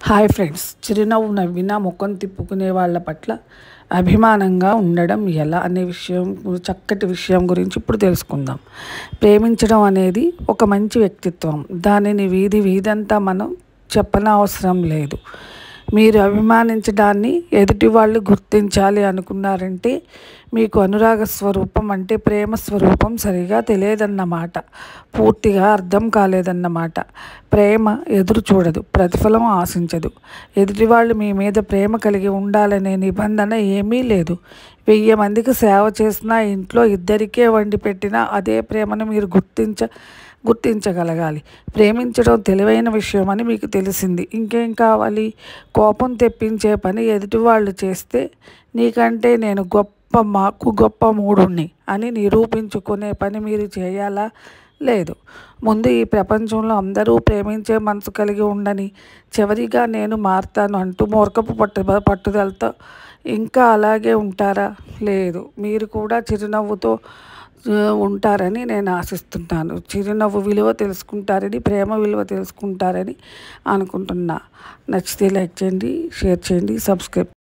hi friends చిరునవ్వు నవ్వినా ముఖం తిప్పుకునే వాళ్ళ పట్ల అభిమానంగా ఉండడం ఎలా అనే విషయం గు- చక్కటి విషయం గురించి ఇప్పుడు తెలుసుకుందాం ప్రేమించడం అనేది ఒక మంచి వ్యక్తిత్వం దానిని వీధి వీధంతా మనం చెప్పనవసరం లేదు మీరు అభిమానించడాన్ని ఎదుటి వాళ్ళు గుర్తించాలి అనుకున్నారంటే మీకు అనురాగ స్వరూపం అంటే ప్రేమ స్వరూపం సరిగా తెలియదన్నమాట పూర్తిగా అర్థం కాలేదన్నమాట ప్రేమ ఎదురు చూడదు ప్రతిఫలం ఆశించదు ఎదుటి వాళ్ళు మీ మీద ప్రేమ కలిగి ఉండాలనే నిబంధన ఏమీ లేదు వెయ్యి మందికి సేవ చేసినా ఇంట్లో ఇద్దరికే వండి పెట్టినా అదే ప్రేమను మీరు గుర్తించ గుర్తించగలగాలి ప్రేమించడం తెలివైన విషయం అని మీకు తెలిసింది ఇంకేం కావాలి కోపం తెప్పించే పని ఎదుటి వాళ్ళు చేస్తే నీకంటే నేను గొప్ప మాకు గొప్ప మూడుణ్ణి అని నిరూపించుకునే పని మీరు చేయాలా లేదు ముందు ఈ ప్రపంచంలో అందరూ ప్రేమించే మనసు కలిగి ఉండని చివరిగా నేను మారుతాను అంటూ మూర్ఖపు పట్టు పట్టుదలతో ఇంకా అలాగే ఉంటారా లేదు మీరు కూడా చిరునవ్వుతో ఆ, ఉంటారని నేను ఆశిస్తున్నాను చిరునవ్వు విలువ తెలుసుకుంటారని ప్రేమ విలువ తెలుసుకుంటారని అనుకుంటున్నా నచ్చితే లైక్ చేయండి షేర్ చేయండి సబ్స్క్రైబ్